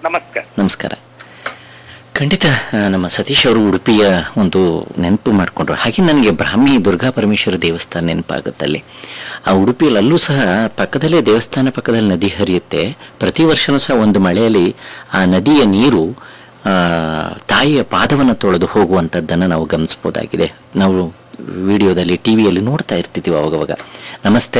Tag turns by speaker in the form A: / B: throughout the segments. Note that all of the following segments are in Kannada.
A: ನಮಸ್ಕಾರ
B: ನಮಸ್ಕಾರ ಖಂಡಿತ ಆ, ನಮ್ಮ ಸತೀಶ್ ಅವರು ಉಡುಪಿಯ ಒಂದು ನೆನಪು ಮಾಡಿಕೊಂಡ್ರು ಹಾಗೆ ನನಗೆ ಬ್ರಾಹ್ಮಿ ದುರ್ಗಾ ಪರಮೇಶ್ವರ ದೇವಸ್ಥಾನ ನೆನಪಾಗುತ್ತಲ್ಲಿ ಆ ಉಡುಪಿಯಲ್ಲಿ ಅಲ್ಲೂ ಸಹ ಪಕ್ಕದಲ್ಲೇ ದೇವಸ್ಥಾನ ಪಕ್ಕದಲ್ಲಿ ನದಿ ಹರಿಯುತ್ತೆ ಪ್ರತಿ ವರ್ಷವೂ ಸಹ ಒಂದು ಮಳೆಯಲ್ಲಿ ಆ ನದಿಯ ನೀರು ಆ, ತಾಯಿಯ ಪಾದವನ್ನು ತೊಳೆದು ಹೋಗುವಂಥದ್ದನ್ನು ನಾವು ಗಮನಿಸ್ಬೋದಾಗಿದೆ ನಾವು ವಿಡಿಯೋದಲ್ಲಿ ಟಿ ವಿಯಲ್ಲಿ ನೋಡ್ತಾ ಇರ್ತಿದ್ದೀವಿ ಅವಾಗವಾಗ ನಮಸ್ತೆ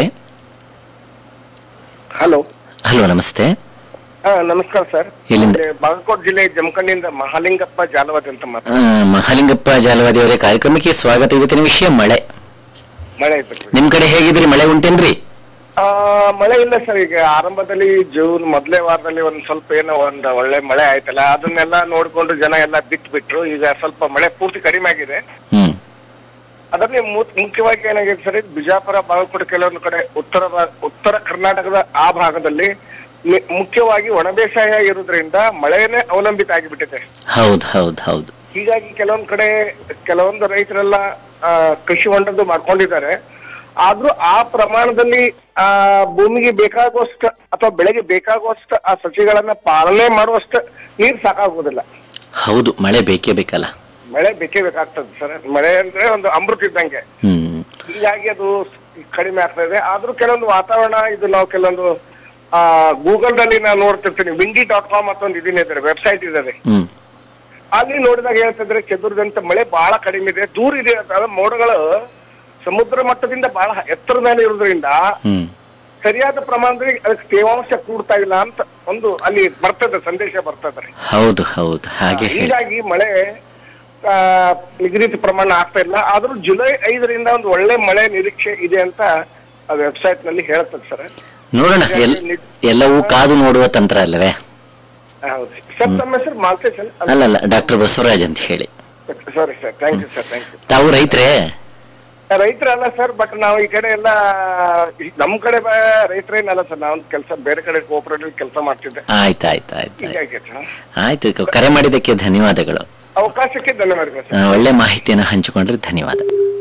A: ಹಲೋ
B: ಹಲೋ ನಮಸ್ತೆ
A: ಹಾ ನಮಸ್ಕಾರ ಸರ್
B: ಎಲ್ಲಿಂದ?
A: ಇಲ್ಲಿ ಬಾಗಲಕೋಟ್ ಜಿಲ್ಲೆ ಜಮಖಂಡಿಯಿಂದ ಮಹಾಲಿಂಗಪ್ಪ ಜಾಲವಾದಿ ಅಂತ ಮಾತು
B: ಆ, ಮಹಾಲಿಂಗಪ್ಪ ಜಾಲವಾದಿ ಅವರೇ ಕಾರ್ಯಕ್ರಮಕ್ಕೆ ಸ್ವಾಗತ ಇವತ್ತಿನ ವಿಷಯ ಮಳೆ
A: ಮಳೆ ಇರ್ಬೇಕು
B: ನಿಮ್ ಕಡೆ ಹೇಗಿದ್ರಿ ಮಳೆ ಉಂಟೇನ್ರಿ
A: ಆ ಮಳೆ ಇಲ್ಲ ಸರ್ ಈಗ ಆರಂಭದಲ್ಲಿ ಜೂನ್ ಮೊದಲೇ ವಾರದಲ್ಲಿ ಒಂದ್ ಸ್ವಲ್ಪ ಏನೋ ಒಂದ್ ಒಳ್ಳೆ ಮಳೆ ಆಯ್ತಲ್ಲ ಅದನ್ನೆಲ್ಲ ನೋಡ್ಕೊಂಡು ಜನ ಎಲ್ಲ ಬಿಟ್ಟು ಬಿಟ್ರು ಈಗ ಸ್ವಲ್ಪ ಮಳೆ ಪೂರ್ತಿ ಕಡಿಮೆ ಆಗಿದೆ
B: ಹ್ಮ್
A: ಅದರಲ್ಲಿ ಮು- ಮುಖ್ಯವಾಗಿ ಏನಾಗಿದೆ ಸರ್ ಇದು ಬಿಜಾಪುರ ಬಾಗಲಕೋಟೆ ಕೆಲವೊಂದು ಕಡೆ ಉತ್ತರ ಭಾ- ಉತ್ತರ ಕರ್ನಾಟಕದ ಆ ಭಾಗದಲ್ಲಿ ಮಿ- ಮುಖ್ಯವಾಗಿ ಒಣ ಬೇಸಾಯ ಇರೋದ್ರಿಂದ ಮಳೆನೇ ಅವಲಂಬಿತ ಆಗಿಬಿಟ್ಟಿದೆ
B: ಹೌದ್ ಹೌದ್ ಹೌದು
A: ಹೀಗಾಗಿ ಕೆಲವೊಂದ್ ಕಡೆ ಕೆಲವೊಂದು ರೈತರೆಲ್ಲ ಆ, ಕೃಷಿ ಹೊಂಡದ್ದು ಮಾಡ್ಕೊಂಡಿದ್ದಾರೆ ಆದ್ರೂ ಆ ಪ್ರಮಾಣದಲ್ಲಿ ಆ ಭೂಮಿಗೆ ಬೇಕಾಗುವಷ್ಟು ಅಥವಾ ಬೆಳೆಗೆ ಬೇಕಾಗುವಷ್ಟು ಆ ಸಸಿಗಳನ್ನ ಪಾಲನೆ ಮಾಡುವಷ್ಟು ನೀರ್ ಸಾಕಾಗುವುದಿಲ್ಲ
B: ಹೌದು ಮಳೆ ಬೇಕೇ ಬೇಕಲ್ಲ
A: ಮಳೆ ಬೇಕೇ ಬೇಕಾಗ್ತದೆ ಸರ್ ಮಳೆ ಅಂದ್ರೆ ಒಂದು ಅಮೃತ ಇದ್ದಂಗೆ
B: ಹ್ಮ್
A: ಹೀಗಾಗಿ ಅದು ಕಡಿಮೆ ಆಗ್ತಾ ಇದೆ ಆದ್ರೂ ಕೆಲವೊಂದು ವಾತಾವರಣ ಇದು ನಾವು ಕೆಲವೊಂದು ಆ ಗೂಗಲ್ ನಲ್ಲಿ ನಾವು ನೋಡ್ತಿರ್ತೀನಿ ವಿಂಡಿ ಡಾಟ್ ಕಾಮ್ ಅಂತ ಒಂದು ಇದೀನಿ ಇದ್ದಾರೆ ವೆಬ್ಸೈಟ್ ಇದ್ದಾರೆ
B: ಹ್ಮ್
A: ಅಲ್ಲಿ ನೋಡಿದಾಗ ಹೇಳ್ತಿದ್ರೆ ಚದುರಿದಂತ ಮಳೆ ಬಹಳ ಕಡಿಮೆ ಇದೆ ದೂರ ಇದೆ ಅಂತ ಅಂದ್ರೆ ಮೋಡಗಳು ಸಮುದ್ರ ಮಟ್ಟದಿಂದ ಬಹಳ ಎತ್ತರ ಮೇಲೆ ಇರೋದ್ರಿಂದ
B: ಹ್ಮ್
A: ಸರಿಯಾದ ಪ್ರಮಾಣದಲ್ಲಿ ಅದಕ್ಕೆ ತೇವಾಂಶ ಕೂಡ್ತಾ ಇಲ್ಲ ಅಂತ ಒಂದು ಅಲ್ಲಿ ಬರ್ತದೆ ಸಂದೇಶ ಬರ್ತದೆ
B: ಹೌದು ಹೌದು ಹಾಗೆ ಹೇಳಿ
A: ಹೀಗಾಗಿ ಮಳೆ ಆ, ನಿಗದಿತ ಪ್ರಮಾಣ ಆಗ್ತಾ ಇಲ್ಲ ಆದ್ರೂ ಜುಲೈ ಐದರಿಂದ ಒಂದು ಒಳ್ಳೆ ಮಳೆ ನಿರೀಕ್ಷೆ ಇದೆ ಅಂತ ವೆಬ್ಸೈಟ್ ನಲ್ಲಿ ಹೇಳ್ತದೆ ಸರ್
B: ನೋಡೋಣ ಎಲ್ ಎಲ್ಲವೂ ಕಾದು ನೋಡುವ ತಂತ್ರ ಅಲ್ಲವೇ
A: ಹೌದು ಸರ್ ತಮ್ಮ ಹೆಸರು ಮಾಲ್ತೇಶ್
B: ಅಲ್ಲಲ್ಲ ಡಾಕ್ಟರ್ ಬಸವರಾಜ್ ಅಂತ ಹೇಳಿ
A: sorry sir thank you sir thank you
B: ತಾವು ರೈತರೇ
A: ರೈತರಲ್ಲ ಸರ್ ಬಟ್ ನಾವು ಈ ಕಡೆ ಎಲ್ಲ ಈ ನಮ್ ಕಡೆ ಬ- ರೈತರೇನಲ್ಲ ಸರ್ ನಾವು ಕೆಲಸ ಬೇರೆ ಕಡೆ ಕೋಪರೇಟಿವ್ ಕೆಲಸ ಮಾಡ್ತಿದ್ದೆ
B: ಆಯ್ತು ಆಯ್ತು ಆಯ್ತು ಆಯ್ತು
A: ಹೀಗಾಗಿ ಸರ್
B: ಆಯ್ತು ಕರೆ ಮಾಡಿದ್ದಕ್ಕೆ ಧನ್ಯವಾದಗಳು
A: ಅವಕಾಶಕ್ಕೆ ಧನ್ಯವಾದಗಳು
B: ಆ, ಒಳ್ಳೆ ಮಾಹಿತಿಯನ್ನು ಹಂಚಿಕೊಂಡ್ರೆ ಧನ್ಯವಾದ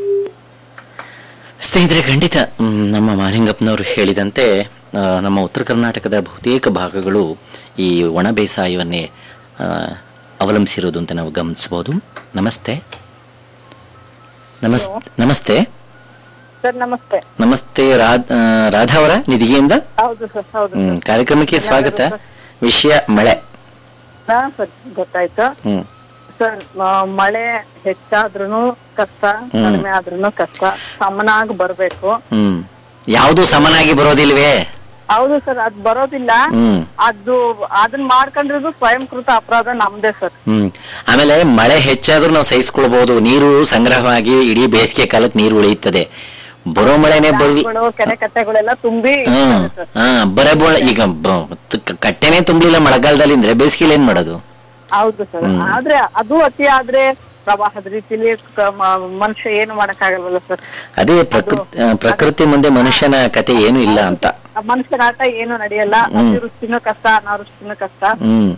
B: ಸ್ನೇಹಿತರೆ ಖಂಡಿತ ಮ್, ನಮ್ಮ ಮಾಲಿಂಗಪ್ಪನವರು ಹೇಳಿದಂತೆ ಆ, ನಮ್ಮ ಉತ್ತರ ಕರ್ನಾಟಕದ ಬಹುತೇಕ ಭಾಗಗಳು ಈ ಒಣ ಬೇಸಾಯವನ್ನೇ ಆ, ಅವಲಂಬಿಸಿರೋದು ಅಂತ ನಾವು ಗಮನಿಸಬಹುದು ನಮಸ್ತೆ ನಮಸ್ ನಮಸ್ತೆ
C: ಸರ್ ನಮಸ್ತೆ
B: ನಮಸ್ತೆ ರಾಧ್ ಆ, ರಾಧಾ ಅವರ ನಿಧಿಗೆಯಿಂದ
C: ಹೌದು ಸರ್ ಹೌದು
B: ಹ್ಮ್, ಕಾರ್ಯಕ್ರಮಕ್ಕೆ ಸ್ವಾಗತ ವಿಷಯ ಮಳೆ
C: ಹಾ ಸರ್ ಗೊತ್ತಾಯ್ತು
B: ಹ್ಮ್
C: ಸರ್ ಮ- ಮಳೆ ಹೆಚ್ಚಾದ್ರೂ ಕಷ್ಟ ಕಡಿಮೆ ಆದ್ರೂ ಕಷ್ಟ ಸಮನಾಗಿ ಬರ್ಬೇಕು
B: ಹ್ಮ್ ಯಾವುದು ಸಮನಾಗಿ ಬರೋದಿಲ್ವೇ
C: ಹೌದು ಸರ್ ಅದ್ ಬರೋದಿಲ್ಲ
B: ಹ್ಮ್
C: ಅದು ಅದನ್ನ ಮಾಡ್ಕೊಂಡಿರೋದು ಸ್ವಯಂಕೃತ ಅಪರಾಧ ನಮ್ದೇ ಸರ್
B: ಹ್ಮ್ ಆಮೇಲೆ ಮಳೆ ಹೆಚ್ಚಾದ್ರೂ ನಾವು ಸಹಿಸ್ಕೊಳ್ಬಹುದು ನೀರು ಸಂಗ್ರಹವಾಗಿ ಇಡೀ ಬೇಸಿಗೆ ಕಾಲಕ್ಕೆ ನೀರು ಉಳಿಯುತ್ತದೆ ಬರೋ ಮಳೆನೆ ಬರ್ಲಿ
C: ಡ್ಯಾಮ್ಗಳು, ಕೆರೆ ಕಟ್ಟೆಗಳೆಲ್ಲ ತುಂಬಿ
B: ಹ್ಮ್
C: ಇರ್ತವೆ ಸರ್
B: ಹಾ ಬರೇ ಬೋಳ ಈಗ ಬ- ತ- ಕಟ್ಟೆನೆ ತುಂಬಲಿಲ್ಲ ಮಳೆಗಾಲದಲ್ಲಿ ಅಂದ್ರೆ ಬೇಸಿಗೆಲಿ ಏನ್ ಮಾಡೋದು
C: ಹೌದು ಸರ್ ಆದ್ರೆ ಅದು ಅತಿ ಆದ್ರೆ ಪ್ರವಾಹದ ರೀತಿಲಿ ಕ- ಮ- ಮನುಷ್ಯ ಏನು ಮಾಡಕ್ಕಾಗಲ್ವಲ್ಲ ಸರ್
B: ಅದೇ ಪ್ರಕೃತಿ ಆ, ಪ್ರಕೃತಿ ಮುಂದೆ ಮನುಷ್ಯನ ಕತೆ ಏನು ಇಲ್ಲ ಅಂತ
C: ಆ ಮನುಷ್ಯನ ಆಟ ಏನು ನಡೆಯಲ್ಲ ಅತಿವೃಷ್ಟಿನೂ ಕಷ್ಟ ಅನಾವೃಷ್ಟಿನೂ ಕಷ್ಟ
B: ಹ್ಮ್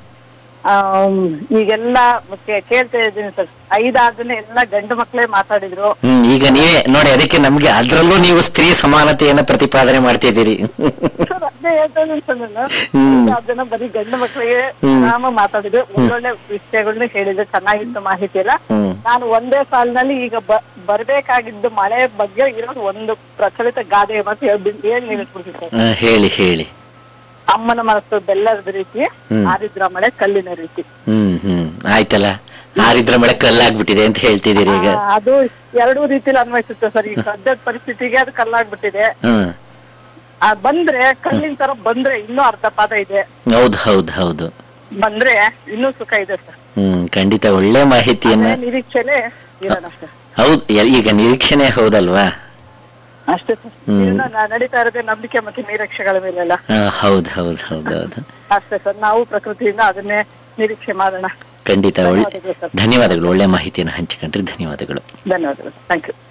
C: ಆಮ್, ಈಗೆಲ್ಲ ಮತ್ತೆ ಕೇಳ್ತಾ ಇದ್ದೀನಿ ಸರ್ ಐದಾದ್ಮೇಲೆ ಎಲ್ಲ ಗಂಡು ಮಕ್ಳೇ ಮಾತಾಡಿದ್ರು
B: ಹ್ಮ್ ಈಗ ನೀವೇ ನೋಡಿ ಅದಕ್ಕೆ ನಮ್ಗೆ ಅದ್ರಲ್ಲೂ ನೀವು ಸ್ತ್ರೀ ಸಮಾನತೆಯನ್ನ ಪ್ರತಿಪಾದನೆ ಮಾಡ್ತಿದ್ದೀರಿ
C: ಸರ್ ಅದೇ ಹೇಳ್ತಾ ಇದ್ದೀನಿ ಸರ್ ನಾನು
B: ಹ್ಮ್.
C: ಐದಾರು ಜನ ಬರೀ ಗಂಡು ಮಕ್ಳಿಗೆ ಆರಾಮ ಮಾತಾಡಿದ್ರು ಒಳ್ಳೊಳ್ಳೆ ವಿಷಯಗಳನ್ನ ಹೇಳಿದ್ರು ಚೆನ್ನಾಗಿತ್ತು ಮಾಹಿತಿ ಎಲ್ಲ
B: ಹ್ಮ್
C: ನಾನು ಒಂದೇ ಸಾಲಿನಲ್ಲಿ ಈಗ ಬ- ಬರ್ಬೇಕಾಗಿದ್ದು ಮಳೆ ಬಗ್ಗೆ ಇರೋದು ಒಂದು ಪ್ರಚಲಿತ ಗಾದೆ ಮತ್ತು ಹೇಳ್ಬಿಟ್ಟು ಹೇಳಿ ನಿಲ್ಲಿಸ್ಬಿಡ್ತೀನಿ ಸರ್
B: ಆ, ಹೇಳಿ ಹೇಳಿ
C: ಅಮ್ಮನ ಮನಸ್ಸು ಬೆಲ್ಲದ ರೀತಿ ಆರಿದ್ರ ಮಳೆ ಕಲ್ಲಿನ ರೀತಿ
B: ಹ್ಮ್ ಹ್ಮ್ ಆಯ್ತಲ್ಲ ಆರಿದ್ರ ಮಳೆ ಕಲ್ಲಾಗ್ಬಿಟ್ಟಿದೆ ಅಂತ ಹೇಳ್ತಿದ್ದೀರಿ ಈಗ
C: ಆ, ಅದು ಎರಡೂ ರೀತಿಲಿ ಅನ್ವಯಿಸುತ್ತೆ ಸರ್ ಈ ಸದ್ಯದ ಪರಿಸ್ಥಿತಿಗೆ ಅದು ಕಲ್ಲಾಗ್ಬಿಟ್ಟಿದೆ
B: ಹ್ಮ್
C: ಆ, ಬಂದ್ರೆ ಕಲ್ಲಿನ ತರ ಬಂದ್ರೆ ಇನ್ನೂ ಅರ್ಧ ಪಾದ ಇದೆ
B: ಹೌದು ಹೌದು ಹೌದು
C: ಬಂದ್ರೆ ಇನ್ನೂ ಸುಖ ಇದೆ ಸರ್
B: ಹ್ಮ್ ಖಂಡಿತ ಒಳ್ಳೆ ಮಾಹಿತಿಯನ್ನ
C: ಅದೇ ನಿರೀಕ್ಷೆಲೆ ಇರೋಣ ಸರ್
B: ಹೌದು ಎ- ಈಗ ನಿರೀಕ್ಷಣೆ ಹೌದಲ್ವಾ
C: ಅಷ್ಟೇ ಸರ್ ಇದನ್ನ ನ- ನಡೀತಾ ಇರೋದೇ ನಂಬಿಕೆ ಮತ್ತೆ ನಿರೀಕ್ಷೆಗಳ ಮೇಲೆಲ್ಲ
B: ಆ, ಹೌದು ಹೌದು ಹೌದು ಹೌದು
C: ಅಷ್ಟೇ ಸರ್ ನಾವು ಪ್ರಕೃತಿಯಿಂದ ಅದನ್ನೇ ನಿರೀಕ್ಷೆ ಮಾಡೋಣ
B: ಖಂಡಿತ ಒಳ್ಳೆ
C: ಧನ್ಯವಾದಗಳು ಸರ್.
B: ಧನ್ಯವಾದಗಳು ಒಳ್ಳೆ ಮಾಹಿತಿಯನ್ನು ಹಂಚಿಕೊಂಡ್ರೆ ಧನ್ಯವಾದಗಳು
C: ಧನ್ಯವಾದಗಳು ಥ್ಯಾಂಕ್ ಯು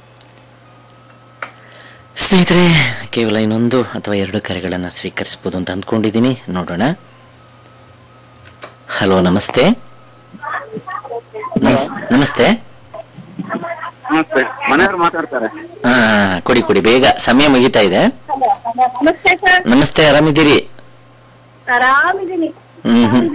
B: ಸ್ನೇಹಿತರೆ ಕೇವಲ ಇನ್ನೊಂದು ಅಥವಾ ಎರಡು ಕರೆಗಳನ್ನು ಸ್ವೀಕರಿಸಬಹುದು ಅಂತ ಅಂದ್ಕೊಂಡಿದ್ದೀನಿ ನೋಡೋಣ ಹಲೋ ನಮಸ್ತೆ ನಮಸ್- ನಮಸ್ತೆ
D: ನಮಸ್ತೆ ಮನೆಯವ್ರು ಮಾತಾಡ್ತಾರೆ
B: ಹಾ ಕೊಡಿ ಕೊಡಿ ಬೇಗ ಸಮಯ ಮುಗಿತಾ ಇದೆ
C: ನಮಸ್ತೆ ಸರ್
B: ನಮಸ್ತೆ ಆರಾಮಿದ್ದೀರಿ
C: ಆರಾಮಿದ್ದೀನಿ
B: ಹ್ಮ್ ಹ್ಮ್